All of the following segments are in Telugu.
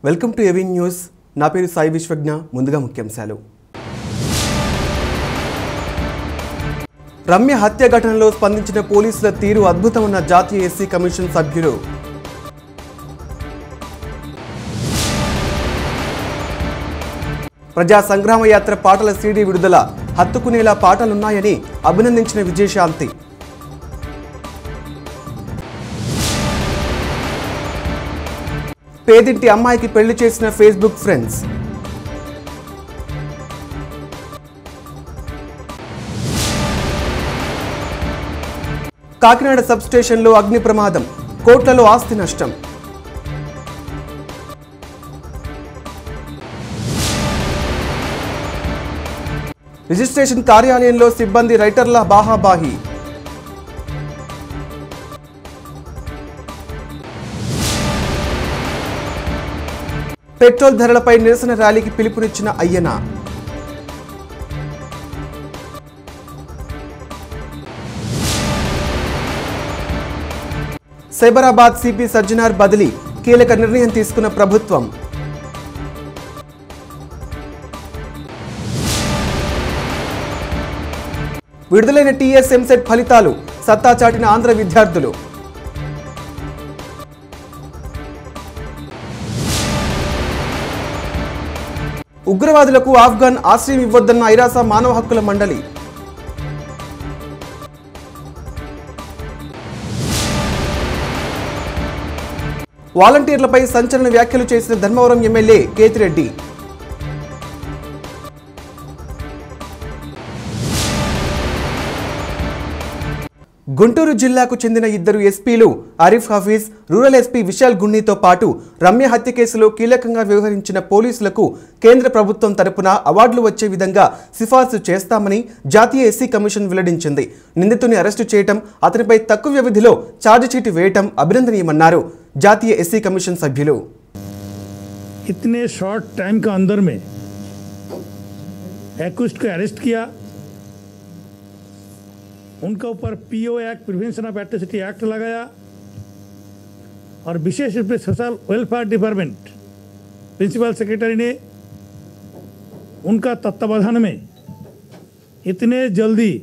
వెల్కమ్ టు ఎవీ న్యూస్ నా పేరు సాయి విశ్వజ్ఞ ముందుగా ముఖ్యాంశాలు రమ్య హత్య ఘటనలో స్పందించిన పోలీసుల తీరు అద్భుతమన్న జాతీయ ఎస్సీ కమిషన్ సభ్యులు ప్రజా సంగ్రామ యాత్ర పాటల సీడీ విడుదల హత్తుకునేలా పాటలున్నాయని అభినందించిన విజయశాంతి పేదింటి అమ్మాయికి పెళ్లి చేసిన ఫేస్బుక్ ఫ్రెండ్స్ కాకినాడ సబ్ స్టేషన్లో అగ్ని ప్రమాదం కోట్లలో ఆస్తి నష్టం రిజిస్ట్రేషన్ కార్యాలయంలో సిబ్బంది రైటర్ల బాహాబాహి పెట్రోల్ ధరలపై నిరసన ర్యాలీకి పిలుపునిచ్చిన అయ్యన సైబరాబాద్ సిపి సజ్జనార్ బదిలీ కీలక నిర్ణయం తీసుకున్న ప్రభుత్వం విడుదలైన టీఎస్ ఎంసెట్ ఫలితాలు సత్తా చాటిన ఆంధ్ర విద్యార్థులు ఉగ్రవాదులకు ఆఫ్ఘన్ ఆశ్రయం ఇవ్వొద్దన్న ఐరాస మానవ హక్కుల మండలి వాలంటీర్లపై సంచలన వ్యాఖ్యలు చేసిన ధర్మవరం ఎమ్మెల్యే కేతిరెడ్డి గుంటూరు జిల్లాకు చెందిన ఇద్దరు ఎస్పీలు ఆరిఫ్ హఫీజ్ రూరల్ ఎస్పీ విశాల్ గున్నీతో పాటు రమ్య హత్య కేసులో కీలకంగా వ్యవహరించిన పోలీసులకు కేంద్ర ప్రభుత్వం తరపున అవార్డులు వచ్చే విధంగా సిఫార్సు చేస్తామని జాతీయ ఎస్సీ కమిషన్ వెల్లడించింది నిందితుని అరెస్టు చేయటం అతనిపై తక్కువ వ్యవధిలో ఛార్జిషీటు వేయటం అభినందనీయమన్నారు జాతీయ ఎస్సీ కమిషన్ సభ్యులు इतने शॉर्ट टाइम का अंदर में एक्यूस्ट को अरेस्ट किया उनके ऊपर PO act prevention of atrocity act लगाया और विशेष रूप से social welfare department principal secretary ने उनका तत्वावधान में इतने जल्दी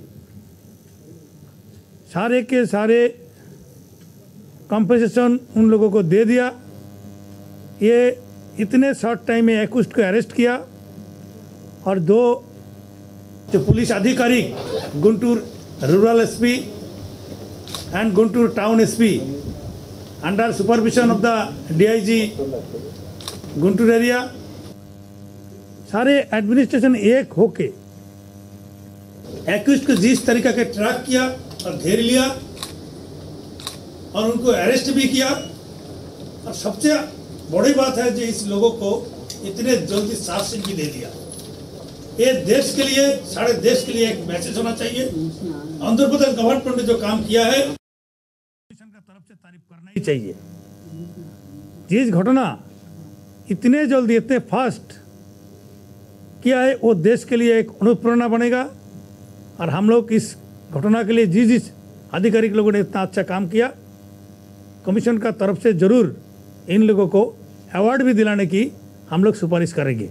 सारे के सारे कंपनसेशन उन लोगों को दे दिया ये इतने शॉर्ट टाइम में एकुस्ट को अरेस्ट किया और दो जो पुलिस अधिकारी Guntur rural SP and Guntur town SP under supervision of the DIG Guntur area सारे एडमिनिस्ट्रेशन एक होके एक्यूज को जिस तरीका के ट्रैक किया और घेर लिया और उनको अरेस्ट भी किया और सबसे बड़ी बात है जो इस लोगों को इतने जल्दी शासन भी दे दिया ये देश के लिए सारे देश के लिए एक मैसेज होना चाहिए आंध्र प्रदेश गवर्नमेंट ने जो काम किया है का तरफ से तारीफ करना ही चाहिए जिस घटना इतने जल्दी इतने फास्ट किया है वो देश के लिए एक अनुप्रेरणा बनेगा और हम लोग इस घटना के लिए जिस जिस आधिकारिक लोगों ने इतना अच्छा काम किया कमीशन का तरफ से जरूर इन लोगों को अवार्ड भी दिलाने की हम लोग सिफारिश करेंगे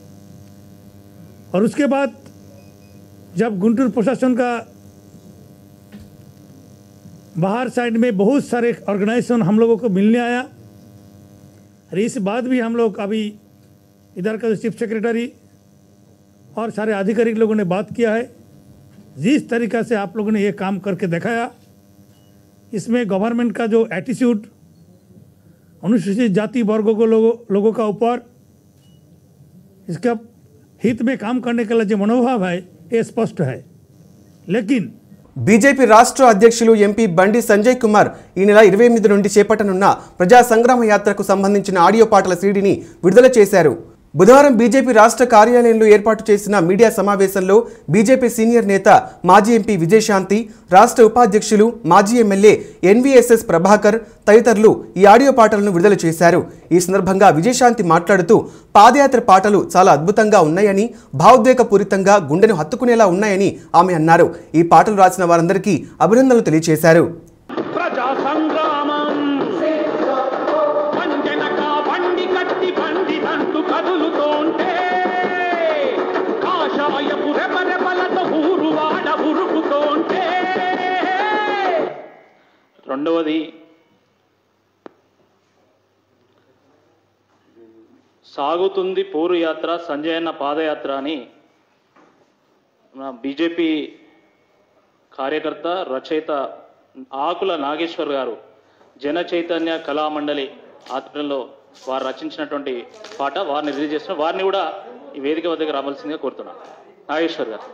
और उसके बाद जब गुंटूर प्रशासन का बाहर साइड में बहुत सारे ऑर्गेनाइजेशन हम लोगों को मिलने आया और इस बात भी हम लोग अभी इधर का जो चीफ सेक्रेटरी और सारे आधिकारिक लोगों ने बात किया है जिस तरीका से आप लोगों ने ये काम करके दिखाया इसमें गवर्नमेंट का जो एटीट्यूड अनुसूचित जाति वर्गों को लोगों लोगों का ऊपर इसका हित में काम करने के लिए जो मनोभाव है ये स्पष्ट है लेकिन బీజేపీ రాష్ట్ర అధ్యక్షులు ఎంపీ బండి సంజయ్ కుమార్ ఈ నెల ఇరవై ఎనిమిది నుండి చేపట్టనున్న ప్రజా సంగ్రామ యాత్రకు సంబంధించిన ఆడియో పాటల సీడీని విడుదల చేశారు బుధవారం బీజేపీ రాష్ట్ర కార్యాలయంలో ఏర్పాటు చేసిన మీడియా సమావేశంలో బీజేపీ సీనియర్ నేత మాజీ ఎంపీ విజయశాంతి రాష్ట్ర ఉపాధ్యక్షులు మాజీ ఎమ్మెల్యే ఎన్వీఎస్ఎస్ ప్రభాకర్ తదితరులు ఈ ఆడియో పాటలను విడుదల చేశారు ఈ సందర్భంగా విజయశాంతి మాట్లాడుతూ పాదయాత్ర పాటలు చాలా అద్భుతంగా ఉన్నాయని భావోద్వేగపూరితంగా గుండెను హత్తుకునేలా ఉన్నాయని ఆమె అన్నారు ఈ పాటలు రాసిన వారందరికీ అభినందనలు తెలియజేశారు ప్రజా సంగ్రామం వంజనక బండి కట్టి బండి సాగుతుంది పోరు యాత్ర సంజయన్న పాదయాత్ర అని మన బీజేపీ కార్యకర్త రచయిత ఆకుల నాగేశ్వర్ గారు జన చైతన్య కళామండలి ఆధ్వర్యంలో వారు రచించినటువంటి పాట వారిని రిలీజ్ చేసిన వారిని కూడా ఈ వేదిక వద్దకు రావాల్సిందిగా కోరుతున్నాను నాగేశ్వర్ గారు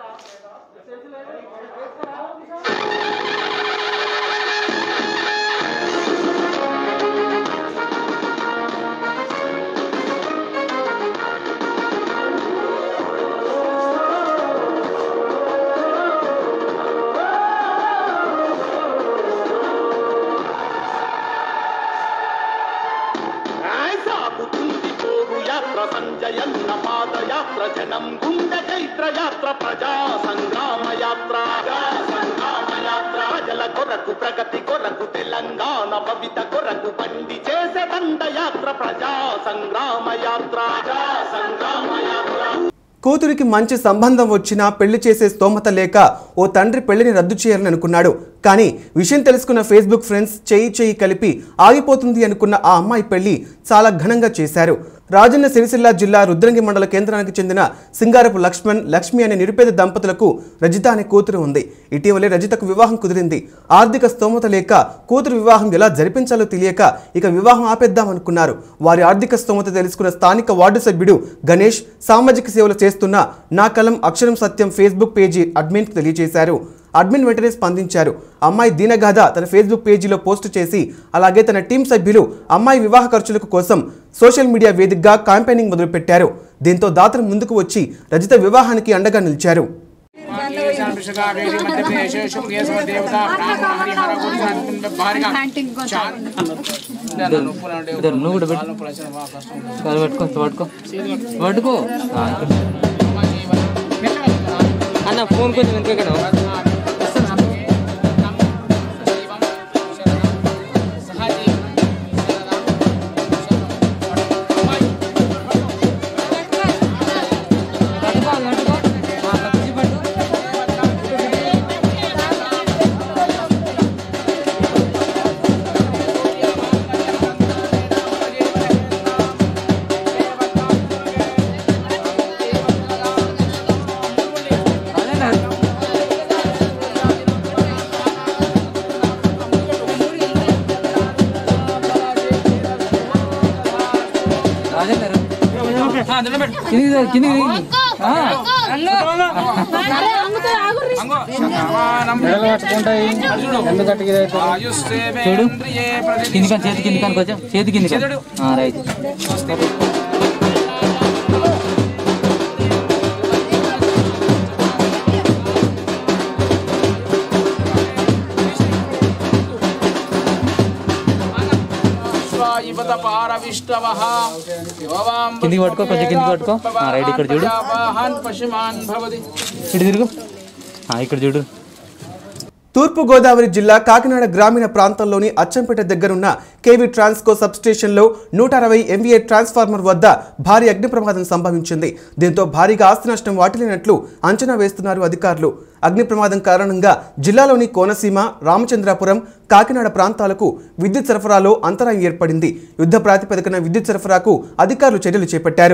సాగుతుంది పోరు యాత్ర సంజయన్న పాదయాత్ర జనం గుండె చైత్ర యాత్ర ప్రజా సంగ్రామ యాత్ర ప్రజా సంగ్రామ యాత్ర ప్రజల కొరకు ప్రగతి కొరకు తెలంగాణ భవిత కొరకు బండి చేసే దండయాత్ర ప్రజా సంగ్రామ యాత్ర ప్రజా సంగ్రామ యాత్ర కూతురికి మంచి సంబంధం వచ్చినా పెళ్లి చేసే స్తోమత లేక ఓ తండ్రి పెళ్లిని రద్దు చేయాలని అనుకున్నాడు కానీ విషయం తెలుసుకున్న ఫేస్బుక్ ఫ్రెండ్స్ చేయి చేయి కలిపి ఆగిపోతుంది అనుకున్న ఆ అమ్మాయి పెళ్లి చాలా ఘనంగా చేశారు రాజన్న సిరిసిల్ల జిల్లా రుద్రంగి మండల కేంద్రానికి చెందిన సింగారపు లక్ష్మణ్ లక్ష్మి అనే నిరుపేద దంపతులకు రజిత అనే కూతురు ఉంది ఇటీవలే రజితకు వివాహం కుదిరింది ఆర్థిక స్తోమత లేక కూతురు వివాహం ఎలా జరిపించాలో తెలియక ఇక వివాహం ఆపేద్దామనుకున్నారు వారి ఆర్థిక స్తోమత తెలుసుకున్న స్థానిక వార్డు సభ్యుడు గణేష్ సామాజిక సేవలు చేస్తున్న నా కలం అక్షరం సత్యం ఫేస్బుక్ పేజీ అడ్మిన్కు తెలియజేశారు అడ్మిన్ వెంటనే స్పందించారు అమ్మాయి దీనగాథ తన ఫేస్బుక్ పేజీలో పోస్ట్ చేసి అలాగే తన టీం సభ్యులు అమ్మాయి వివాహ ఖర్చులకు కోసం సోషల్ మీడియా వేదికగా క్యాంపెయినింగ్ మొదలుపెట్టారు దీంతో దాతలు ముందుకు వచ్చి రజిత వివాహానికి అండగా నిలిచారు ఇద్దరు నువ్వు కూడా పెట్టు కాలు పట్టుకో పట్టుకో పట్టుకో ఆ, ఇక్కడ. అన్న ఫోన్ కొంచెం వెనుక కిందికి కిందికి ఆ. చూడు కిందికి చేతి కింది కానీ కొంచెం చేతి కింది రైట్ కిందికి పట్టుకో కొంచెం కిందికి పట్టుకో ఆ, రైట్ ఇక్కడ చూడు ఇటు తిరుగు ఆ, ఇక్కడ చూడు తూర్పు గోదావరి జిల్లా కాకినాడ గ్రామీణ ప్రాంతంలోని అచ్చంపేట దగ్గరున్న కేవీ ట్రాన్స్కో సబ్స్టేషన్లో నూట అరవై ఎంవీఏ ట్రాన్స్ఫార్మర్ వద్ద భారీ అగ్ని ప్రమాదం సంభవించింది దీంతో భారీగా ఆస్తి నష్టం వాటిల్లినట్లు అంచనా వేస్తున్నారు అధికారులు అగ్ని ప్రమాదం కారణంగా జిల్లాలోని కోనసీమ రామచంద్రాపురం కాకినాడ ప్రాంతాలకు విద్యుత్ సరఫరాలో అంతరాయం ఏర్పడింది యుద్ధ ప్రాతిపదికన విద్యుత్ సరఫరాకు అధికారులు చర్యలు చేపట్టారు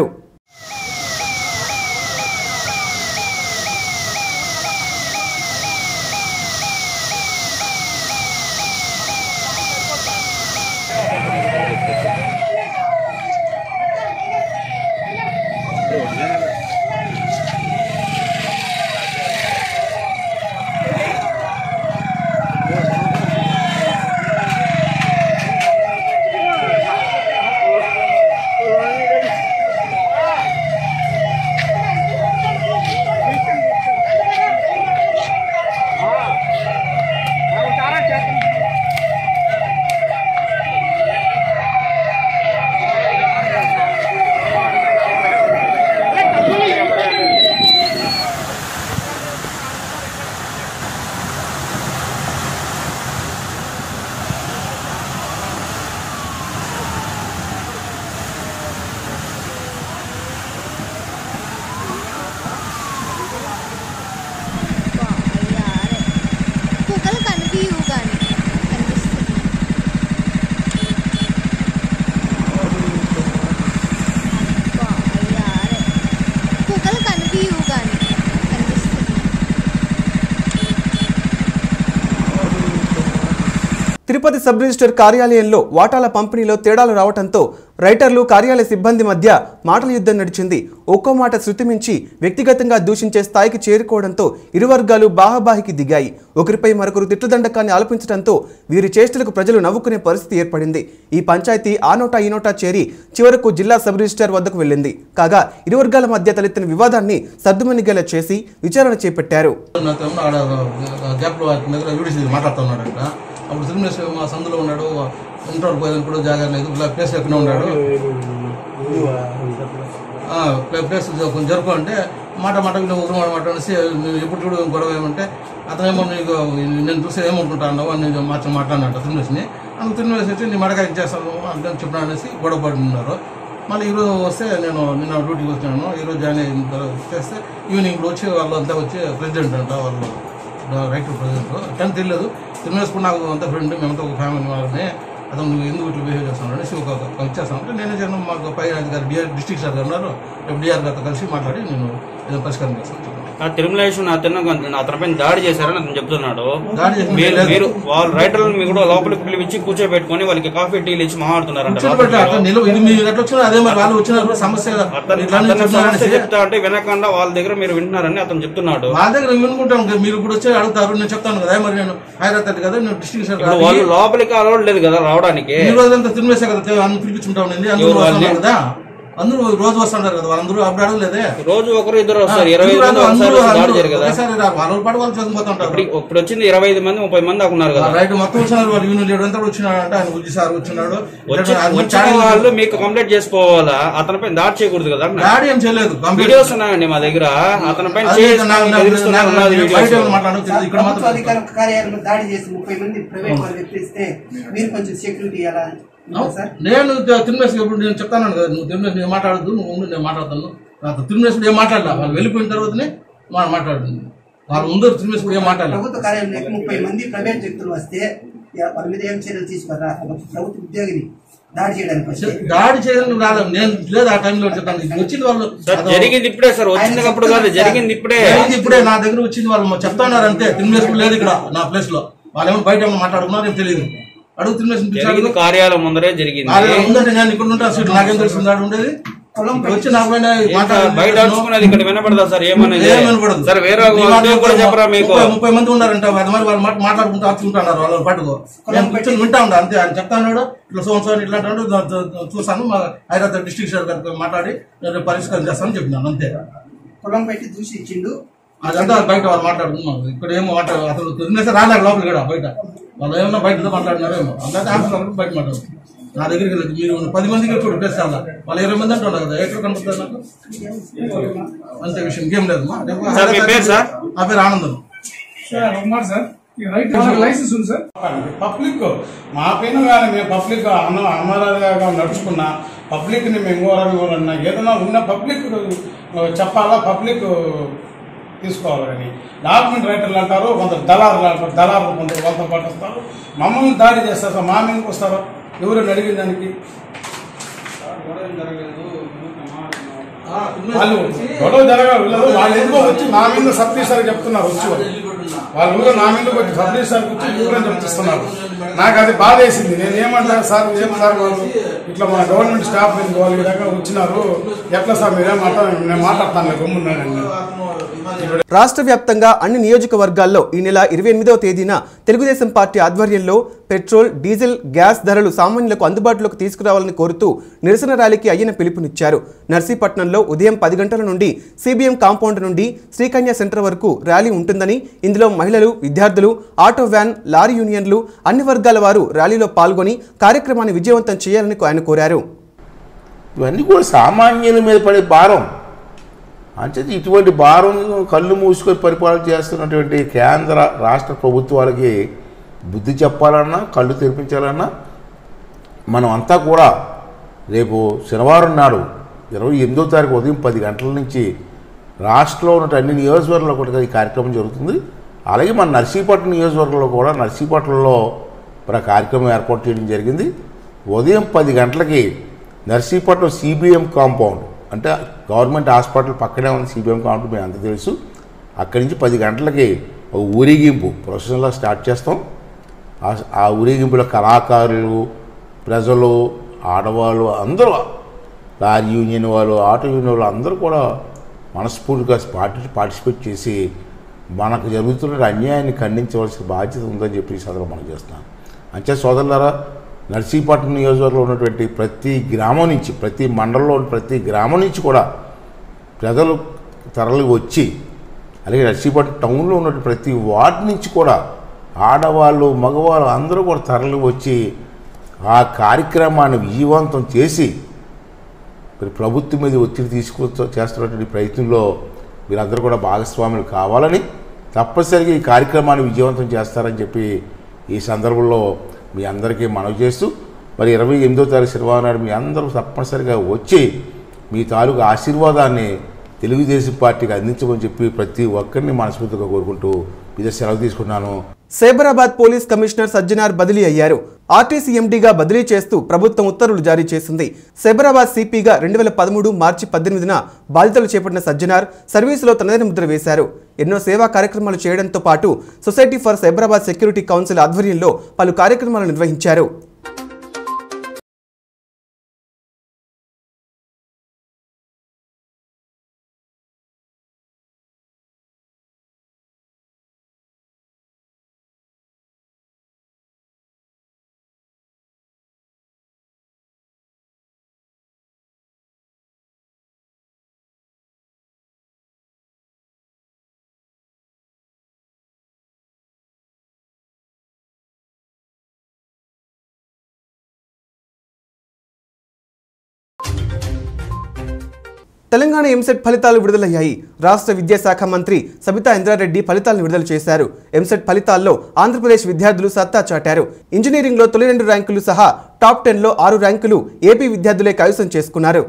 తిరుపతి సబ్ రిజిస్టర్ కార్యాలయంలో వాటాల పంపిణీలో తేడాలు రావడంతో రైటర్లు కార్యాలయ సిబ్బంది మధ్య మాటల యుద్ధం నడిచింది ఒక్కో మాట శృతి మించి వ్యక్తిగతంగా దూషించే స్థాయికి చేరుకోవడంతో ఇరు వర్గాలు బాహాబాహికి దిగాయి ఒకరిపై మరొకరు తిట్టుదండకాన్ని ఆలపించడంతో వీరి చేష్టలకు ప్రజలు నవ్వుకునే పరిస్థితి ఏర్పడింది ఈ పంచాయతీ ఆ నోటా ఈ నోటా చేరి చివరకు జిల్లా సబ్ రిజిస్టర్ వద్దకు వెళ్ళింది కాగా ఇరు వర్గాల మధ్య తలెత్తిన వివాదాన్ని సర్దుమణిగేలా చేసి విచారణ చేపట్టారు నాతో ఆడ గ్యాప్లో అతని దగ్గర వీడియో మాట్లాడుతున్నాడు అక్కడ అప్పుడు తిరుమలేశ్వర మా సందులో ఉన్నాడు ఇంటర్ పోయేదని కూడా జాగా లేదు ఇలా ప్లేస్ ఎక్కడ ఉన్నాడు ఆ, ప్లే- ప్లేస్ కొంచెం జరుపు అంటే మాట మాట వీళ్ళు ఊరు మాట మాట అనేసి నువ్వు ఎప్పుడు చూడు గొడవ ఏమంటే అతను ఏమో నీకు నేను చూస్తే ఏమనుకుంటా అన్నావు అని నేను మార్చి మాట్లాడినట్టు తిరుమలేసిని అందుకు తిరుమలేసి వచ్చి నీ మడకాయ చేస్తాను అంటే చెప్పినా అనేసి గొడవ పడి ఉన్నారు మళ్ళీ ఈరోజు వస్తే నేను నిన్న డ్యూటీకి వచ్చాను ఈరోజు జాయిన్ అయిన తర్వాత చేస్తే ఈవినింగ్ ఇప్పుడు వచ్చి వాళ్ళు అంతా వచ్చి ప్రెసిడెంట్ అంట వాళ్ళు రైట్ ప్రెసిడెంట్ కానీ తెలియదు తిరుమలేసుకుని నాకు అంతా ఫ్రెండ్ మేమంతా ఒక ఫ్యామిలీ వాళ్ళని అతను నువ్వు ఎందుకు ఇట్లా బిహేవ్ చేస్తున్నావు అనేసి ఒక ఒక ఇచ్చేస్తాను అంటే నేనే చేయను మాకు పై అధికారి డిఆర్ డిస్ట్రిక్ట్ సార్ గారు ఉన్నారు రేపు డిఆర్ గారితో కలిసి మాట్లాడి నేను ఏదో పరిష్కారం చేస్తాను చెప్పాను. ఆ తిరుమలేశ్వరం అతను అతనిపైన దాడి చేశారని అతను చెప్తున్నాడు దాడి చేసిన మీరు లేదు. మీరు వాళ్ళ రైటర్లను మీరు కూడా లోపలికి పిలిపించి కూర్చోబెట్టుకొని వాళ్ళకి కాఫీ టీలు ఇచ్చి మాట్లాడుతున్నారంట కూర్చోబెట్టి అట్లా నిలువ ఇది మీరు ఎట్లా వచ్చినా అదే మరి వాళ్ళు వచ్చినారు సమస్య అతను ఇట్లా అని అతను చెప్తున్నారు సమస్య అనేసి. చెప్తా అంటే వినకుండా వాళ్ళ దగ్గర మీరు వింటున్నారని అతను చెప్తున్నాడు మా దగ్గర నేను వినుకుంటాను కదా, మీరు ఇప్పుడు వచ్చి అడుగుతారు నేను చెప్తాను కదా మరి నేను హైదరాబాద్ కదా నేను డిస్ట్రిక్ట్ సార్ ఇప్పుడు వాళ్ళు లోపలికి అలవాటు లేదు కదా రావడానికి ఈ రోజంతా తిరిమేసే కదా అందరూ పిలిపించుకుంటా ఉండింది అందరూ ఎవరు వాళ్ళని? వస్తున్నారు కదా అందరూ రోజు వస్తుంటారు కదా వాళ్ళందరూ అప్పుడు అడగలేదే రోజు ఒకరు ఇద్దరు వస్తారు ఇరవై ఐదు మంది అందరూ ఒకసారి దాడి అందరూ చేయరు కదా ఒకేసారి రారు. వాళ్ళ పాటు వాళ్ళు చదువుకుంటుంటారు ఇప్పుడు ఇప్పుడు వచ్చింది ఇరవై ఐదు మంది ముప్పై మంది దాకా ఉన్నారు కదా రైట్ మొత్తం వచ్చినారు వాళ్ళు యూనియన్ లీడర్ అంతా వచ్చినాడు అంటే ఆయన బుద్ధి సార్ వచ్చినాడు వచ్చి ఇక్కడ అన్ని వచ్చిన చాడీలు వాళ్ళు మీకు కంప్లైంట్ చేసుకోవాలా అతనిపై దాడి చేయకూడదు కదా డాడీ ఏం చేయలేదు కంప్లీట్ వీడియోస్ ఉన్నాయండి మా దగ్గర అతనిపై అదే చేసి నాకు- నాకు- ఎదురుస్తున్నా నాకు- ఉన్నది నేను బయట వీడియోస్ ఎవరు మాట్లాడను తెలియదు. ఇక్కడ ప్రభుత్వ మాత్రం అధికార కార్యాలయంలో దాడి చేసి ముప్పై మంది ప్రైవేట్ వాళ్ళు ఎత్తిస్తే మీరు కొంచెం సెక్యూరిటీ ఎలా ఉంటుంది సార్ నేను తిరుమేసి ఇప్పుడు నేను చెప్తాను కదా నువ్వు తిరుమేసి నేను మాట్లాడద్దు నువ్వు ఉండు, నేను మాట్లాడతాను నాతో తిరుమేసి ఏం మాట్లాడలా వాళ్ళు వెళ్ళిపోయిన తర్వాతనే మనం మాట్లాడుతుంది వాళ్ళ ముందు తిరుమేసి ఏం మాట్లాడలేదు ప్రభుత్వ కార్యాలయంలోకి ముప్పై మంది ప్రైవేట్ వ్యక్తులు వస్తే యా- వాళ్ళ మీద ఏం చర్యలు తీసుకోరా ఒక ప్రభుత్వ ఉద్యోగిని దాడి చేయడానికి వస్తే దాడి చేయడానికి రాలేదు నేను లేదు ఆ టైంలో చెప్తాను ఇది వచ్చింది వాళ్ళు సార్ అదో- జరిగింది ఇప్పుడే సార్ వచ్చింది అప్పుడు కాదు జరిగింది ఇప్పుడే జరిగింది ఇప్పుడే నా దగ్గర వచ్చింది వాళ్ళు చెప్తున్నారు అంతే తిరుమలేసి లేదు ఇక్కడ నా ప్లేస్ లో వాళ్ళు ఏమో బయట ఏమో మాట్లాడుకున్నారు నాకు తెలియదు అడుగు తిరుమలేసి జరిగింది కార్యాలయం ముందరే జరిగింది ఉందంటే నేను ఇక్కడ ఉంటాను అసలు నాకేం తెలిసింది ఆడ ఉండేది ఇక్కడ వచ్చి నా పైన ఏం సార్, మాట్లాడి బయట అరుచుకున్నది ఇక్కడ వినపడదా సార్ ఏమనేది ఏం వినపడదు. సార్ వేరే నీ ఒక మాట ఉద్యోగి కూడా చెప్పరా మీకు ముప్పై- ముప్పై మంది ఉన్నారంట అది మరి వాళ్ళు మాట మాట్లాడుకుంటూ ఆచుకుంటున్నారు వాళ్ళ పాటుకు నేను కూర్చొని వింటా ఉంటా అంతే ఆయన చెప్తాను ఇట్లా సో సో ఇట్లా అంటాడు దా- దా- దా- చూసాను మా హైదరాబాద్ డిస్ట్రిక్ట్ సార్ గారితో మాట్లాడి నేను పరిష్కారం చేస్తానని చెప్పినాను అంతే పొలం పెట్టి దూషించిండు అదంతా బయట వాళ్ళు మాట్లాడుకున్నాం ఇక్కడ ఏమో మాట్లాడు అసలు తిరిగితే రాలేదు లోపల కూడా బయట వాళ్ళు ఏమన్నా బయట మాట్లాడినారేమో అందరికీ ఆఫీస్ బయట మాట్లాడు నా దగ్గరికి వెళ్ళదు మీరు పది మందికి చూడు ప్లేస్ చాలా వాళ్ళు ఇరవై మంది అంటున్నారు కదా ఎక్కడ కనపడుతుంది నాకు అంతే విషయం ఇంకేం లేదు మా. సార్, మీ పేరు సార్? నా పేరు ఆనందం సార్ ఉన్నారు సార్ ఈ రైట్ లైసెన్స్ ఉంది సార్ పబ్లిక్ మా పైన కానీ మేము పబ్లిక్ అన్న అమరాగా నడుచుకున్నా పబ్లిక్ని మేము ఇంకోరన్నా ఏదైనా ఉన్న పబ్లిక్ చెప్పాలా పబ్లిక్ తీసుకోవాలని డాక్యుమెంట్ రైటర్లు అంటారు కొందరు దళారులు అంటారు దళారులు కొందరు వాళ్ళతో పాటు వస్తారు మమ్మల్ని దాడి చేస్తారు సార్ మా మీదకి వస్తారు ఎవరైనా అడిగిన దానికి వాళ్ళు గొడవ జరగలేదు వాళ్ళు ఎందుకో వచ్చి నా మీద సబ్సిడీ చెప్తున్నారు వచ్చి వాళ్ళు. వాళ్ళు ఊళ్ళో నా మీద వచ్చి సబ్సిడీ సార్ వచ్చి ఊరని చెప్తున్నారు నాకు అది బాధ వేసింది నేను ఏమంటాను సార్ ఏం సార్ వాళ్ళు ఇట్లా మా గవర్నమెంట్ స్టాఫ్ మీద వాళ్ళు ఈ రకంగా వచ్చినారు ఎట్లా సార్ మీరేం మాట్లాడ నేను మాట్లాడతాను గమ్మున్నానండి రాష్ట్ర వ్యాప్తంగా అన్ని నియోజకవర్గాల్లో ఈ నెల ఇరవై ఎనిమిదవ తేదీన తెలుగుదేశం పార్టీ ఆధ్వర్యంలో పెట్రోల్ డీజిల్ గ్యాస్ ధరలు సామాన్యులకు అందుబాటులోకి తీసుకురావాలని కోరుతూ నిరసన ర్యాలీకి అయ్యన పిలుపునిచ్చారు నర్సీపట్నంలో ఉదయం పది గంటల నుండి సిబిఎం కాంపౌండ్ నుండి శ్రీకన్య సెంటర్ వరకు ర్యాలీ ఉంటుందని ఇందులో మహిళలు విద్యార్థులు ఆటో వ్యాన్ లారీ యూనియన్లు అన్ని వర్గాల వారు ర్యాలీలో పాల్గొని కార్యక్రమాన్ని విజయవంతం చేయాలని ఆయన కోరారు ఇవన్నీ కూడా సామాన్యుల మీద పడే భారం అంచేది ఇటువంటి భారం కళ్ళు మూసుకొని పరిపాలన చేస్తున్నటువంటి కేంద్ర రాష్ట్ర ప్రభుత్వాలకి బుద్ధి చెప్పాలన్నా కళ్ళు తెరిపించాలన్నా మనం అంతా కూడా రేపు శనివారం నాడు ఇరవై ఎనిమిదో తారీఖు ఉదయం పది గంటల నుంచి రాష్ట్రంలో ఉన్న అన్ని నియోజకవర్గాల్లో కూడా ఈ కార్యక్రమం జరుగుతుంది అలాగే మన నర్సీపట్నం నియోజకవర్గంలో కూడా నర్సీపట్నంలో ఒక కార్యక్రమం ఏర్పాటు చేయడం జరిగింది ఉదయం పది గంటలకి నర్సీపట్నం సిబిఎం కాంపౌండ్ అంటే గవర్నమెంట్ హాస్పిటల్ పక్కనే ఉంది సిబిఎం కాంపౌండ్ మీకు అంత తెలుసు అక్కడి నుంచి పది గంటలకి ఒక ఊరేగింపు ప్రొఫెషనల్గా స్టార్ట్ చేస్తాం ఆ- ఆ ఊరేగింపులో కళాకారులు ప్రజలు ఆడవాళ్ళు అందరూ లారీ యూనియన్ వాళ్ళు ఆటో యూనియన్ వాళ్ళు అందరూ కూడా మనస్ఫూర్తిగా పార్టి పార్టిసిపేట్ చేసి మనకు జరుగుతున్న అన్యాయాన్ని ఖండించవలసిన బాధ్యత ఉందని చెప్పి ఈ సందర్భంగా మనం చేస్తున్నాం అంతే సోదరులారా నర్సీపట్నం నియోజకవర్గంలో ఉన్నటువంటి ప్రతి గ్రామం నుంచి ప్రతి మండలంలో ఉన్న ప్రతి గ్రామం నుంచి కూడా ప్రజలు తరలి వచ్చి అలాగే నర్సీపట్నం టౌన్లో ఉన్న ప్రతి వార్డు నుంచి కూడా ఆడవాళ్ళు మగవాళ్ళు అందరూ కూడా తరలి వచ్చి ఆ కార్యక్రమాన్ని విజయవంతం చేసి మరి ప్రభుత్వం మీద ఒత్తిడి తీసుకు చేస్తున్నటువంటి ప్రయత్నంలో మీరందరూ కూడా భాగస్వాములు కావాలని తప్పనిసరిగా ఈ కార్యక్రమాన్ని విజయవంతం చేస్తారని చెప్పి ఈ సందర్భంలో మీ అందరికీ మనవి చేస్తూ మరి ఇరవై ఎనిమిదో తారీఖు శనివారం నాడు మీ అందరూ తప్పనిసరిగా వచ్చి మీ తాలూకు ఆశీర్వాదాన్ని తెలుగుదేశం పార్టీకి అందించమని చెప్పి ప్రతి ఒక్కరిని మనస్ఫూర్తిగా కోరుకుంటూ ఇదే సెలవు తీసుకున్నాను సైబరాబాద్ పోలీస్ కమిషనర్ సజ్జనార్ బదిలీ అయ్యారు ఆర్టీసీ ఎండీగా బదిలీ చేస్తూ ప్రభుత్వం ఉత్తర్వులు జారీ చేసింది సైబరాబాద్ సిపిగా రెండు వేల పదమూడు మార్చి పద్దెనిమిదిన బాధ్యతలు చేపట్టిన సజ్జనార్ సర్వీసులో తనదైన ముద్ర వేశారు ఎన్నో సేవా కార్యక్రమాలు చేయడంతో పాటు society for Cyberabad security council ఆధ్వర్యంలో పలు కార్యక్రమాలు నిర్వహించారు తెలంగాణ ఎంసెట్ ఫలితాలు విడుదలయ్యాయి రాష్ట్ర విద్యాశాఖ మంత్రి సబితా ఇంద్రారెడ్డి ఫలితాలను విడుదల చేశారు ఎంసెట్ ఫలితాల్లో ఆంధ్రప్రదేశ్ విద్యార్థులు సత్తా చాటారు ఇంజనీరింగ్లో తొలి రెండు ర్యాంకులు సహా టాప్ టెన్లో ఆరు ర్యాంకులు ఏపీ విద్యార్థులే కైవసం చేసుకున్నారు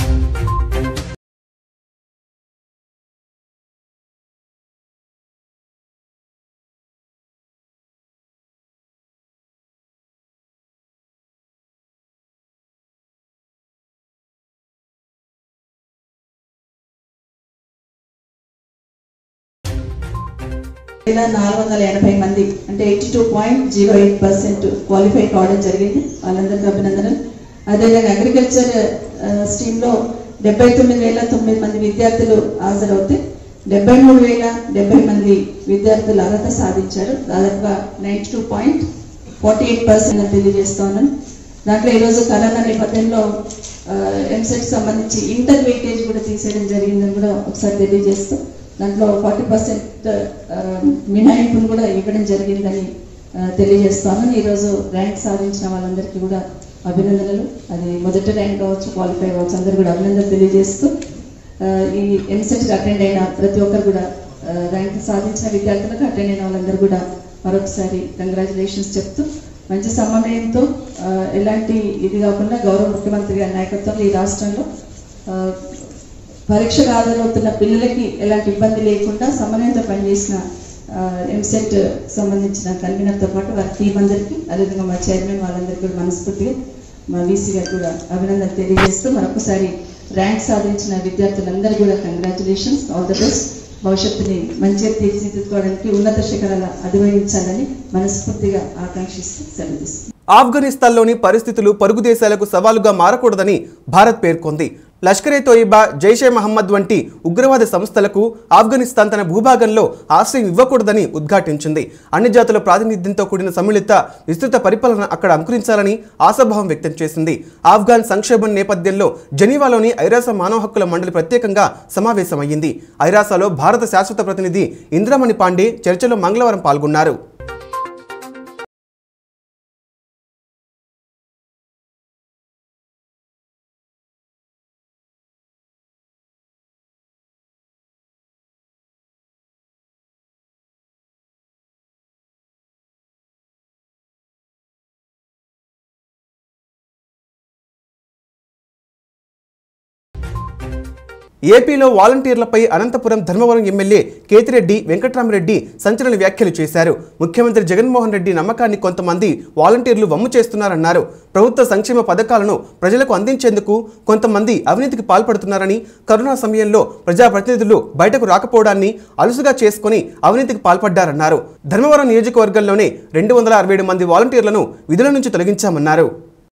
వేల నాలుగు వందల ఎనభై మంది అంటే eighty two point zero eight percent qualify కావడం జరిగింది వాళ్ళందరికీ అభినందనలు అదేవిధంగా అగ్రికల్చర్ స్ట్రీమ్లో డెబ్బై తొమ్మిది వేల తొమ్మిది మంది విద్యార్థులు హాజరవుతే డెబ్బై మూడు వేల డెబ్బై మంది విద్యార్థులు అర్హత సాధించారు దాదాపుగా ninety two point forty eight percent తెలియజేస్తా ఉన్నాను దాంట్లో ఈరోజు కరోనా నేపథ్యంలో ఎంసెట్ సంబంధించి ఇంటర్ వెయిటేజ్ కూడా తీసేయడం జరిగిందని కూడా ఒకసారి తెలియజేస్తూ దాంట్లో ఫార్టీ పర్సెంట్ మినహాయింపును కూడా ఇవ్వడం జరిగిందని ఆ, తెలియజేస్తాను ఈరోజు ర్యాంక్ సాధించిన వాళ్ళందరికీ కూడా అభినందనలు అది మొదటి ర్యాంక్ కావచ్చు క్వాలిఫై కావచ్చు అందరూ కూడా అభినందనలు తెలియజేస్తూ ఆ, ఈ ఎంసెట్కి అటెండ్ అయిన ప్రతి ఒక్కరు కూడా ఆ, ర్యాంక్ సాధించిన విద్యార్థులకు అటెండ్ అయిన వాళ్ళందరూ కూడా మరొకసారి కంగ్రాచులేషన్స్ చెప్తూ మంచి సమన్వయంతో ఆ, ఎలాంటి ఇది కాకుండా గౌరవ ముఖ్యమంత్రి గారి నాయకత్వంలో ఈ రాష్ట్రంలో ఆ, పరీక్షకు హాజరవుతున్న పిల్లలకి ఎలాంటి ఇబ్బంది లేకుండా సమన్వయంతో పనిచేసిన ఎంసెట్ సంబంధించిన కన్వీనర్తో పాటు వారి టీం అందరికీ అదేవిధంగా మా చైర్మన్ వాళ్ళందరికీ కూడా మనస్ఫూర్తిగా మా వీసీ గారు కూడా అభినందన తెలియజేస్తూ మరొకసారి ర్యాంక్ సాధించిన విద్యార్థులందరూ కూడా కంగ్రాచులేషన్స్ ఆల్ ద బెస్ట్ భవిష్యత్తుని మంచిగా తీర్చిదిద్దుకోవడానికి ఉన్నత శిఖరాల అధిరోహించాలని మనస్ఫూర్తిగా ఆకాంక్షిస్తూ సెలవు తీసుకుంటున్నాను. ఆఫ్ఘనిస్తాన్లోని పరిస్థితులు పొరుగు దేశాలకు సవాలుగా మారకూడదని భారత్ పేర్కొంది లష్కరే తోయిబా జైషే మహమ్మద్ వంటి ఉగ్రవాద సంస్థలకు ఆఫ్ఘనిస్తాన్ తన భూభాగంలో ఆశ్రయం ఇవ్వకూడదని ఉద్ఘాటించింది అన్ని జాతుల ప్రాతినిధ్యంతో కూడిన సమ్మిళిత విస్తృత పరిపాలన అక్కడ అంకురించాలని ఆశాభావం వ్యక్తం చేసింది ఆఫ్ఘాన్ సంక్షోభం నేపథ్యంలో జెనీవాలోని ఐరాస మానవ హక్కుల మండలి ప్రత్యేకంగా సమావేశమయ్యింది ఐరాసలో భారత శాశ్వత ప్రతినిధి ఇంద్రమణి పాండే చర్చలో మంగళవారం పాల్గొన్నారు ఏపీలో వాలంటీర్లపై అనంతపురం ధర్మవరం ఎమ్మెల్యే కేతిరెడ్డి వెంకట్రామరెడ్డి సంచలన వ్యాఖ్యలు చేశారు ముఖ్యమంత్రి జగన్మోహన్ రెడ్డి నమ్మకాన్ని కొంతమంది వాలంటీర్లు వమ్ము చేస్తున్నారన్నారు ప్రభుత్వ సంక్షేమ పథకాలను ప్రజలకు అందించేందుకు కొంతమంది అవినీతికి పాల్పడుతున్నారని కరోనా సమయంలో ప్రజాప్రతినిధులు బయటకు రాకపోవడాన్ని అలుసుగా చేసుకుని అవినీతికి పాల్పడ్డారన్నారు ధర్మవరం నియోజకవర్గంలోనే రెండు వందల అరవై ఏడు మంది వాలంటీర్లను విధుల నుంచి తొలగించామన్నారు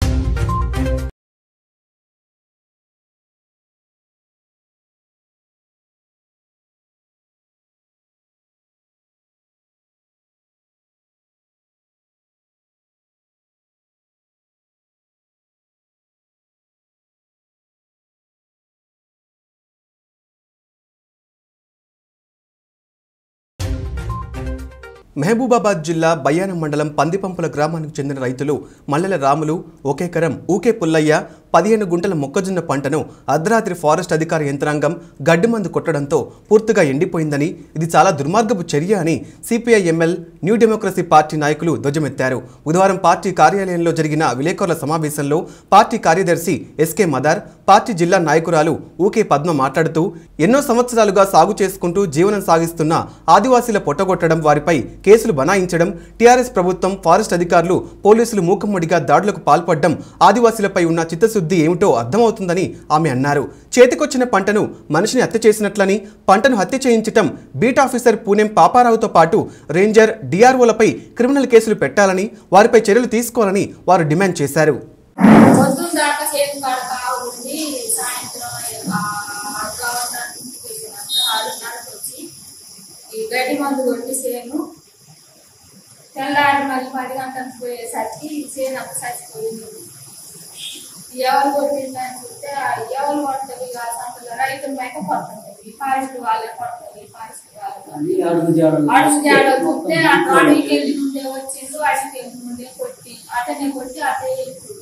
మహబూబాబాద్ జిల్లా బయ్యానం మండలం పందిపంపుల గ్రామానికి చెందిన రైతులు మల్లెల రాములు ఒకేకరం ఊకే పుల్లయ్య పదిహేను గుంటల మొక్కజొన్న పంటను అర్ధరాత్రి ఫారెస్ట్ అధికార యంత్రాంగం గడ్డిమందు కొట్టడంతో పూర్తిగా ఎండిపోయిందని ఇది చాలా దుర్మార్గపు చర్య అని CPI ML new democracy party నాయకులు ధ్వజమెత్తారు బుధవారం పార్టీ కార్యాలయంలో జరిగిన విలేకరుల సమావేశంలో పార్టీ కార్యదర్శి ఎస్కే మదార్ పార్టీ జిల్లా నాయకురాలు ఊకే పద్మ మాట్లాడుతూ ఎన్నో సంవత్సరాలుగా సాగు చేసుకుంటూ జీవనం సాగిస్తున్న ఆదివాసీల పొట్టగొట్టడం వారిపై కేసులు బనాయించడం టీఆర్ఎస్ ప్రభుత్వం ఫారెస్ట్ అధికారులు పోలీసులు మూకమ్మడిగా దాడులకు పాల్పడడం ఆదివాసీలపై ఉన్న చిత్తశుద్ధి ఏమిటో అర్థమవుతుందని ఆమె అన్నారు చేతికొచ్చిన పంటను మనిషిని హత్య చేసినట్లని పంటను హత్య చేయించటం బీట్ ఆఫీసర్ పూణెం పాపారావుతో పాటు రేంజర్ డిఆర్ఓలపై క్రిమినల్ కేసులు పెట్టాలని వారిపై చర్యలు తీసుకోవాలని వారు డిమాండ్ చేశారు పొద్దున్న దాకా చేతి కడతా ఉండి సాయంత్రం ఆ గవర్నర్ ఇంటికి వెళ్ళినాక ఆరున్నరకు వచ్చి ఈ గడ్డి మందు కొట్టి సేను తెల్లారి మళ్ళీ పది గంటలకు పోయేసరికి సేను అంత చచ్చిపోయింది ఎవరు కొట్టిందని చూస్తే ఆ ఎవరు కొట్టదు ఇక సంతలో రైతుల మేక కొడుతుంది ఫారెస్ట్ వాళ్ళే కొడుతుంది ఫారెస్ట్ వాళ్ళే అడుగు జాడ చూస్తే అటు అడవికి వెళ్ళి నుండే వచ్చిండు అడవికి వెళ్ళి నుండే కొట్టి అతనే కొట్టి అటే వెళ్ళిపోయింది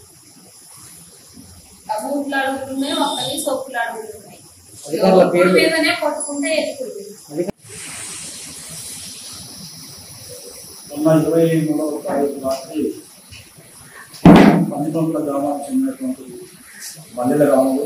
ఆ మూట్లు అడుగులు ఉన్నాయి ఒకరి సొప్పులు అడుగులు ఉన్నాయి అధికారుల ఒక్కడి పేర్లు? మీదనే కొట్టుకుంటే వెళ్ళిపోయింది మొన్న ఇరవై మూడవ తారీఖు రాత్రి పందిపంపుల గ్రామానికి చెందినటువంటి మల్లెల రాములు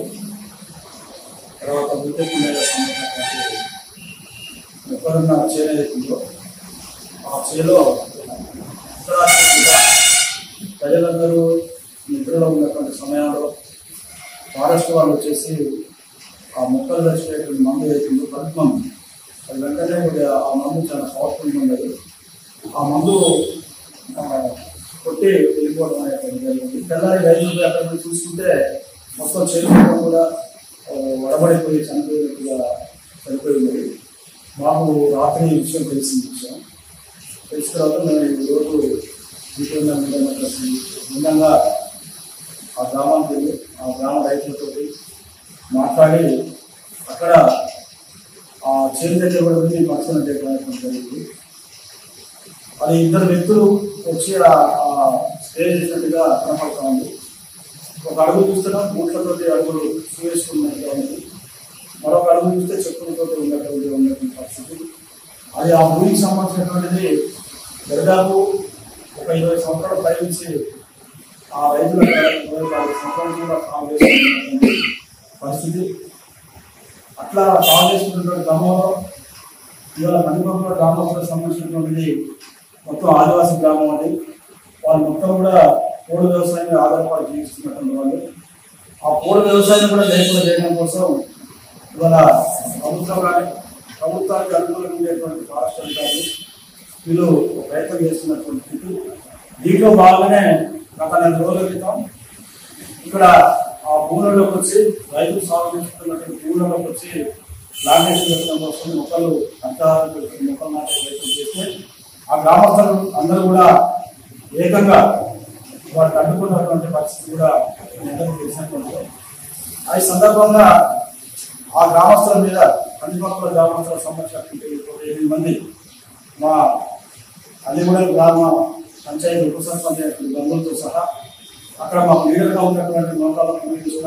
తర్వాత ముద్దెక్కి మీద సంబంధించినటువంటి మొక్కలున్న చేనేతుందో ఆ చేలో ఉత్తరాఖండ్గా ప్రజలందరూ నిద్రలో ఉన్నటువంటి సమయాల్లో ఫారెస్ట్ వాళ్ళు వచ్చేసి ఆ మొక్కలు వచ్చినటువంటి మందు వేసిందో కలుపు మందు అది వెంటనే కొద్దిగా ఆ మందు చాలా పవర్ఫుల్గా ఉండదు ఆ మందు ఆ, కొట్టి వెళ్ళిపోవడం అనేటువంటి జరిగింది తెల్లారి రైతులు అక్కడ పోయి చూసుకుంటే మొత్తం చేతులు కూడా ఆ, వడబడిపోయి చనిపోయినట్టుగా చనిపోయింది మాకు రాత్రి ఈ విషయం తెలిసింది విషయం తెలిసిన తర్వాత మేము ఈరోజు దీపంగా ముందంగా ఆ గ్రామానికి వెళ్ళి ఆ గ్రామ రైతులతో మాట్లాడి అక్కడ ఆ చేతి దగ్గర కూడా వెళ్ళి పర్సనల్ ప్రయత్నం జరిగింది అది ఇద్దరు వ్యక్తులు వచ్చి ఆ- ఆ స్టే చేసినట్టుగా కనపడతా ఉంది ఒక అడుగు చూస్తున్నాం బూట్లతోటి అడుగులు చూసుకున్నట్టుగా ఉంది మరొక అడుగు చూస్తే చెప్పులతో ఉన్నటువంటి ఉన్నటువంటి పరిస్థితి అది ఆ భూమికి సంబంధించినటువంటిది దరిదాపు ఒక ఇరవై సంవత్సరాల పై నుంచి ఆ రైతుల ఇరవై నాలుగు సంవత్సరాల కూడా సాగు చేస్తున్నటువంటి పరిస్థితి అట్లా సాగు చేసుకున్నటువంటి గ్రామంలో ఇవాళ కందిపంపుల గ్రామంలో సంబంధించినటువంటిది మొత్తం ఆదివాసీ గ్రామం అది వాళ్ళు మొత్తం కూడా పోడు వ్యవసాయాన్ని ఆధారపడి జీవిస్తున్నటువంటి వాళ్ళు ఆ పోడు వ్యవసాయం కూడా లేకుండా చేయడం కోసం ఇవాళ ప్రభుత్వం కానీ ప్రభుత్వానికి అనుకూలంగా ఉండేటువంటి ఫారెస్ట్ అధికారులు వీళ్ళు ప్రయత్నం చేస్తున్నటువంటి స్థితి దీంట్లో భాగంగానే గత నెల రోజుల క్రితం ఇక్కడ ఆ భూములలోకి వచ్చి రైతులు సాగు చేస్తున్నటువంటి భూములలోకి వచ్చి ప్లాంటేషన్ పెట్టడం కోసం మొక్కలు అంతరాలు పెట్టి మొక్కలు నాటే ప్రయత్నం చేస్తే ఆ గ్రామస్తులు అందరూ కూడా ఏకంగా వాటిని అడ్డుకున్నటువంటి పరిస్థితి కూడా మీ అందరికీ తెలిసినటువంటి ఆ ఈ సందర్భంగా ఆ గ్రామస్తుల మీద కందిపక్కల గ్రామస్తులకు సంబంధించినటువంటి ఒక ఎనిమిది మంది మా అల్లిగూడెం గ్రామ పంచాయతీ ఉప సర్పంచ్ అయినటువంటి బంధువులతో సహా అక్కడ మాకు లీడర్గా ఉన్నటువంటి మోకాళ్ళకు సంబంధించిన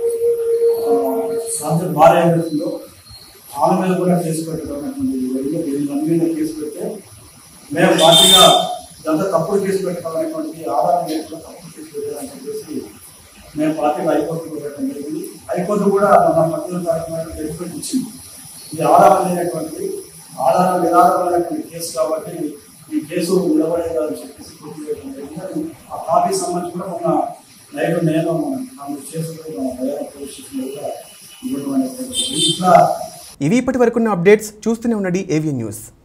సాధ్య భార్య ఏదైతుందో ఆమె మీద కూడా కేసు పెట్టడం అనేటువంటి జరిగింది. ఎనిమిది మంది మీద కేసు పెడితే మేము పార్టీగా ఇదంతా తప్పుడు కేసు పెట్టడం అనేటువంటి ఆధారం లేకుండా తప్పుడు కేసు పెట్టాలని చెప్పేసి మేము పార్టీగా హైకోర్టులో పెట్టడం జరిగింది హైకోర్టు కూడా మన పద్దెనిమిది తారీఖు జడ్జిమెంట్ ఇచ్చింది ఇది ఆధారం లేనటువంటి ఆధారం నిరాధారమైనటువంటి కేసు కాబట్టి ఈ కేసు నిలబడేది అని చెప్పేసి కోర్టు వేయడం జరిగింది. అది ఆ కాపీ సంబంధించి కూడా మొన్న నైట్ నేను నన్ను చేసుకుని బయాన పోలీస్ స్టేషన్లో కూడా ఇవ్వడం అనేది జరిగింది. ఇట్లా ఇవి ఇప్పటి వరకున్న అప్డేట్స్ చూస్తూనే ఉండండి ఏవిఎన్ న్యూస్